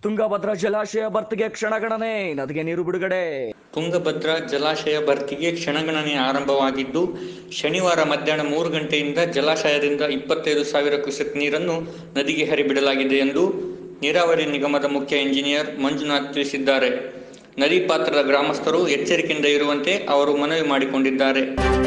ತುಂಗಭದ್ರಾ ಜಲಾಶಯ ಭರ್ತಿಗೆ ಕ್ಷಣಗಣನೆ ನದಿಗೆ ನೀರು ಬಿಡುಗಡೆ ತುಂಗಭದ್ರಾ ಜಲಾಶಯ ಭರ್ತಿಗೆ ಕ್ಷಣಗಣನೆ ಆರಂಭವಾಗಿದ್ದು ಶನಿವಾರ ಮಧ್ಯಾಹ್ನ ಮೂರು ಗಂಟೆಯಿಂದ ಜಲಾಶಯದಿಂದ ಇಪ್ಪತ್ತೈದು ಸಾವಿರ ಕ್ಯೂಸೆಕ್ ನೀರನ್ನು ನದಿಗೆ ಹರಿಬಿಡಲಾಗಿದೆ ಎಂದು ನೀರಾವರಿ ನಿಗಮದ ಮುಖ್ಯ ಇಂಜಿನಿಯರ್ ಮಂಜುನಾಥ್ ತಿಳಿಸಿದ್ದಾರೆ ನದಿ ಪಾತ್ರದ ಗ್ರಾಮಸ್ಥರು ಎಚ್ಚರಿಕೆಯಿಂದ ಇರುವಂತೆ ಅವರು ಮನವಿ ಮಾಡಿಕೊಂಡಿದ್ದಾರೆ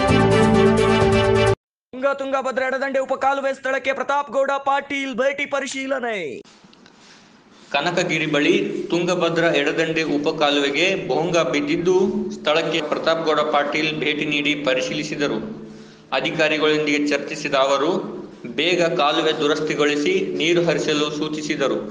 ತುಂಗ ತುಂಗಭದ್ರಾ ಎಡದಂಡೆ ಉಪಕಾಲುವೆ ಸ್ಥಳಕ್ಕೆ ಪ್ರತಾಪ್ ಗೌಡ ಪಾಟೀಲ್ ಭೇಟಿ ಪರಿಶೀಲನೆ ಕನಕಗಿರಿ ಬಳಿ ತುಂಗಭದ್ರಾ ಎಡದಂಡೆ ಉಪಕಾಲುವೆಗೆ ಬೋಂಗ ಬಿದ್ದಿದ್ದು ಸ್ಥಳಕ್ಕೆ ಪ್ರತಾಪ್ ಗೌಡ ಪಾಟೀಲ್ ಭೇಟಿ ನೀಡಿ ಪರಿಶೀಲಿಸಿದರು ಅಧಿಕಾರಿಗಳೊಂದಿಗೆ ಚರ್ಚಿಸಿದ ಅವರು ಬೇಗ ಕಾಲುವೆ ದುರಸ್ತಿಗೊಳಿಸಿ ನೀರು ಹರಿಸಲು ಸೂಚಿಸಿದರು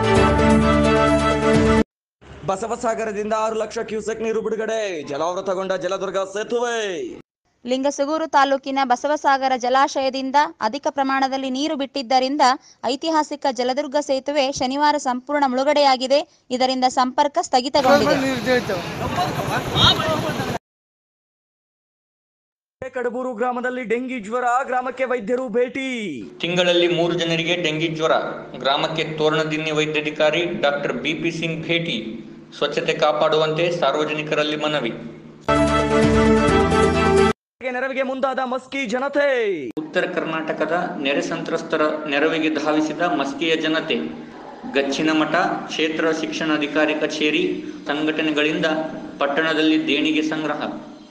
ಬಸವಸಾಗರದಿಂದ ಆರು ಲಕ್ಷ ಕ್ಯೂಸೆಕ್ ನೀರು ಬಿಡುಗಡೆ ಜಲಾವೃತಗೊಂಡ ಜಲದುರ್ಗ ಸೇತುವೆ ಲಿಂಗಸಗೂರು ತಾಲೂಕಿನ ಬಸವಸಾಗರ ಜಲಾಶಯದಿಂದ ಅಧಿಕ ಪ್ರಮಾಣದಲ್ಲಿ ನೀರು ಬಿಟ್ಟಿದ್ದರಿಂದ ಐತಿಹಾಸಿಕ ಜಲದುರ್ಗ ಸೇತುವೆ ಶನಿವಾರ ಸಂಪೂರ್ಣ ಮುಳುಗಡೆಯಾಗಿದೆ ಇದರಿಂದ ಸಂಪರ್ಕ ಸ್ಥಗಿತಗೊಂಡಿದೆ ಕಡಬೂರು ಗ್ರಾಮದಲ್ಲಿ ಡೆಂಗಿ ಜ್ವರ ಗ್ರಾಮಕ್ಕೆ ವೈದ್ಯರು ಭೇಟಿ ತಿಂಗಳಲ್ಲಿ ಮೂರು ಜನರಿಗೆ ಡೆಂಗಿ ಜ್ವರ ಗ್ರಾಮಕ್ಕೆ ತೋರಣದಿನ್ನಿ ವೈದ್ಯಾಧಿಕಾರಿ ಡಾಕ್ಟರ್ ಬಿಪಿ ಸಿಂಗ್ ಭೇಟಿ ಸ್ವಚ್ಛತೆ ಕಾಪಾಡುವಂತೆ ಸಾರ್ವಜನಿಕರಲ್ಲಿ ಮನವಿ ನೆರವಿಗೆ ಮುಂದಾದ ಮಸ್ಕಿ ಜನತೆ ಉತ್ತರ ಕರ್ನಾಟಕದ ನೆರೆ ಸಂತ್ರಸ್ತರ ನೆರವಿಗೆ ಧಾವಿಸಿದ ಮಸ್ಕಿಯ ಜನತೆ ಗಚ್ಚಿನ ಮಠ ಕ್ಷೇತ್ರ ಶಿಕ್ಷಣಾಧಿಕಾರಿ ಕಚೇರಿ ಸಂಘಟನೆಗಳಿಂದ ಪಟ್ಟಣದಲ್ಲಿ ದೇಣಿಗೆ ಸಂಗ್ರಹ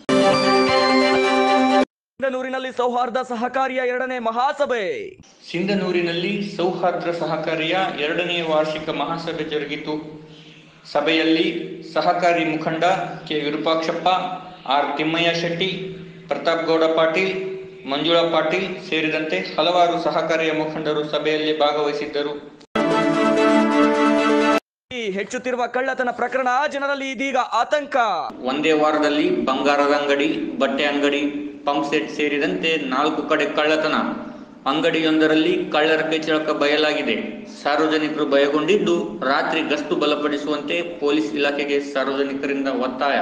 ಸಿಂಧನೂರಿನಲ್ಲಿ ಸೌಹಾರ್ದ ಸಹಕಾರಿಯ ಎರಡನೇ ಮಹಾಸಭೆ ಸಿಂಧನೂರಿನಲ್ಲಿ ಸೌಹಾರ್ದ ಸಹಕಾರಿಯ ಎರಡನೇ ವಾರ್ಷಿಕ ಮಹಾಸಭೆ ಜರುಗಿತು ಸಭೆಯಲ್ಲಿ ಸಹಕಾರಿ ಮುಖಂಡ ಕೆ ವಿರೂಪಾಕ್ಷಪ್ಪ ಆರ್ ತಿಮ್ಮಯ್ಯ ಶೆಟ್ಟಿ ಪ್ರತಾಪ್ ಗೌಡ ಪಾಟೀಲ್ ಮಂಜುಳಾ ಪಾಟೀಲ್ ಸೇರಿದಂತೆ ಹಲವಾರು ಸಹಕಾರಿಯ ಮುಖಂಡರು ಸಭೆಯಲ್ಲಿ ಭಾಗವಹಿಸಿದ್ದರು ಈ ಹೆಚ್ಚುತ್ತಿರುವ ಕಳ್ಳತನ ಪ್ರಕರಣ ಜನರಲ್ಲಿ ಇದೀಗ ಆತಂಕ ಒಂದೇ ವಾರದಲ್ಲಿ ಬಂಗಾರದ ಅಂಗಡಿ ಬಟ್ಟೆ ಅಂಗಡಿ ಪಂಪ್ ಸೆಟ್ ಸೇರಿದಂತೆ ನಾಲ್ಕು ಕಡೆ ಕಳ್ಳತನ ಅಂಗಡಿಯೊಂದರಲ್ಲಿ ಕಳ್ಳರ ಕೈಚಳಕ ಬಯಲಾಗಿದೆ ಸಾರ್ವಜನಿಕರು ಭಯಗೊಂಡಿದ್ದು ರಾತ್ರಿ ಗಸ್ತು ಬಲಪಡಿಸುವಂತೆ ಪೊಲೀಸ್ ಇಲಾಖೆಗೆ ಸಾರ್ವಜನಿಕರಿಂದ ಒತ್ತಾಯ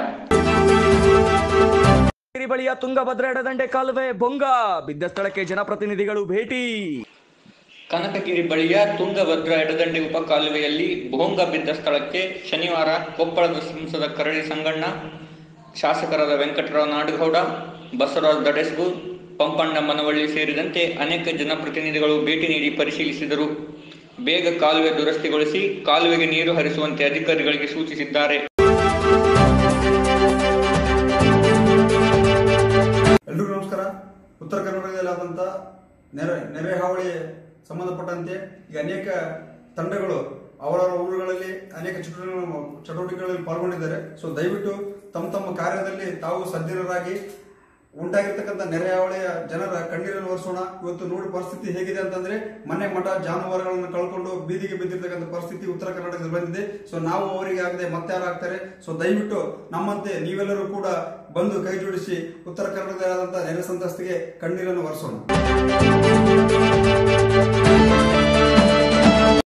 ಗಿರಿ ಬಳಿಯ ತುಂಗಭದ್ರಾ ಎಡದಂಡೆ ಕಾಲುವೆ ಬೊಂಗ ಬಿದ್ದ ಸ್ಥಳಕ್ಕೆ ಜನಪ್ರತಿನಿಧಿಗಳು ಭೇಟಿ ಕನಕಗಿರಿ ಬಳಿಯ ತುಂಗಭದ್ರಾ ಎಡದಂಡೆ ಉಪಕಾಲುವೆಯಲ್ಲಿ ಭೋಂಗ ಬಿದ್ದ ಸ್ಥಳಕ್ಕೆ ಶನಿವಾರ ಕೊಪ್ಪಳದ ಸಂಸದ ಕರಡಿ ಸಂಗಣ್ಣ ಶಾಸಕರಾದ ವೆಂಕಟರಾವ್ ನಾಡಗೌಡ ಬಸವರಾಜ್ ದಡೇಸ್ಗೂರ್ ಪಂಪಣ್ಣ ಮನವಳ್ಳಿ ಸೇರಿದಂತೆ ಅನೇಕ ಜನಪ್ರತಿನಿಧಿಗಳು ಭೇಟಿ ನೀಡಿ ಪರಿಶೀಲಿಸಿದರು ಬೇಗ ಕಾಲುವೆ ದುರಸ್ತಿಗೊಳಿಸಿ ಕಾಲುವೆಗೆ ನೀರು ಹರಿಸುವಂತೆ ಅಧಿಕಾರಿಗಳಿಗೆ ಸೂಚಿಸಿದ್ದಾರೆ ಎಲ್ರಿಗೂ ನಮಸ್ಕಾರ ಉತ್ತರ ಕರ್ನಾಟಕದಲ್ಲಾದಂಥ ನೆರೆ ನೆರೆ ಹಾವಳಿ ಸಂಬಂಧಪಟ್ಟಂತೆ ಈಗ ಅನೇಕ ತಂಡಗಳು ಅವರವರ ಊರುಗಳಲ್ಲಿ ಅನೇಕ ಚಟುವಟಿಕೆಗಳು ಚಟುವಟಿಕೆಗಳಲ್ಲಿ ಪಾಲ್ಗೊಂಡಿದ್ದಾರೆ ಸೊ ದಯವಿಟ್ಟು ತಮ್ಮ ತಮ್ಮ ಕಾರ್ಯದಲ್ಲಿ ತಾವು ಸಜ್ಜನರಾಗಿ ಉಂಟಾಗಿರ್ತಕ್ಕಂಥ ನೆರೆ ಹಾವಳಿಯ ಜನರ ಕಣ್ಣೀರನ್ನು ಒರೆಸೋಣ ಇವತ್ತು ನೋಡಿ ಪರಿಸ್ಥಿತಿ ಹೇಗಿದೆ ಅಂತಂದ್ರೆ ಮನೆ ಮಠ ಜಾನುವಾರುಗಳನ್ನು ಕಳ್ಕೊಂಡು ಬೀದಿಗೆ ಬಿದ್ದಿರ್ತಕ್ಕಂಥ ಪರಿಸ್ಥಿತಿ ಉತ್ತರ ಕರ್ನಾಟಕದಲ್ಲಿ ಬಂದಿದೆ ಸೊ ನಾವು ಅವರಿಗೆ ಆಗದೆ ಮತ್ತೆ ಯಾರಾಗ್ತಾರೆ ಸೊ ದಯವಿಟ್ಟು ನಮ್ಮಂತೆ ನೀವೆಲ್ಲರೂ ಕೂಡ ಬಂದು ಕೈ ಜೋಡಿಸಿ ಉತ್ತರ ಕರ್ನಾಟಕದಲ್ಲಾದಂತಹ ನೆರೆ ಸಂತ್ರಸ್ತಿಗೆ ಕಣ್ಣೀರನ್ನು ಒರೆಸೋಣ